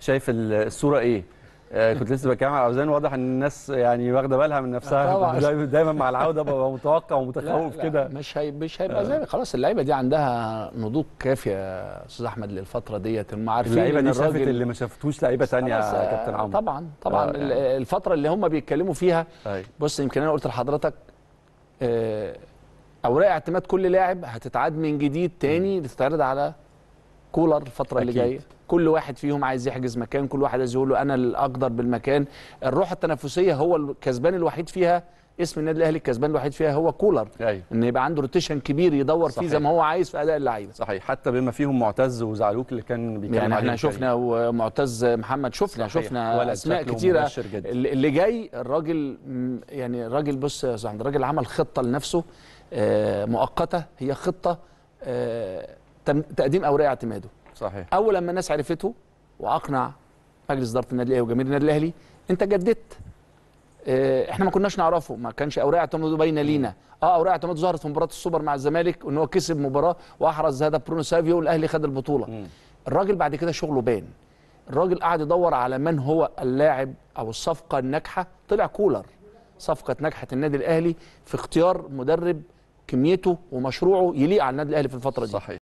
شايف ال- الصوره ايه آه، كنت لسه بتكلم على اوزان واضح ان الناس يعني واخده بالها من نفسها طبعاً. دايما دايما مع العوده ببقى متوقع لا، ومتخوف لا، كده مش هي مش هيبقى زي خلاص اللعيبه دي عندها نضوج كافي يا استاذ احمد للفتره ديت هم عارفين اللعيبه إن دي شافت الراجل- اللي ما شافتوش لعيبه ثانيه خلاص، يا آه، كابتن عمرو طبعا طبعا آه، ال- يعني. الفتره اللي هم بيتكلموا فيها أيوة. بص يمكن انا قلت لحضرتك آه، اوراق اعتماد كل لاعب هتتعاد من جديد تاني لتتعرض على كولر الفتره اللي أكيد. جايه كل واحد فيهم عايز يحجز مكان كل واحد عايز يقول له انا الاقدر بالمكان الروح التنافسيه هو الكسبان الوحيد فيها اسم النادي الاهلي الكسبان الوحيد فيها هو كولر ايوه ان يبقى عنده روتيشن كبير يدور فيه صحيح. زي ما هو عايز في اداء اللعيبه صحيح حتى بما فيهم معتز وزعلوك اللي كان بيتكلم يعني احنا عليهم شفنا ومعتز محمد شفنا صحيح. شفنا ولد اسماء شكله كتيره مبشر جدا. اللي اللي جاي الراجل م، يعني الراجل بص يا استاذ أحمد، الراجل عمل خطه لنفسه آه، مؤقته هي خطه آه، تم- تقديم اوراق اعتماده صحيح اول لما الناس عرفته واقنع مجلس اداره النادي الاهلي وجماهير النادي الاهلي انت جددت آه، احنا ما كناش نعرفه ما كانش اوراق اعتماده باينه لينا اه اوراق اعتماده ظهرت في مباراه السوبر مع الزمالك وان هو كسب مباراه واحرز هدف برونو سافيو والاهلي خد البطوله مم. الراجل بعد كده شغله بان الراجل قعد يدور على من هو اللاعب او الصفقه الناجحه طلع كولر صفقه نجحه النادي الاهلي في اختيار مدرب كميته ومشروعه يليق على النادي الاهلي في الفتره دي صحيح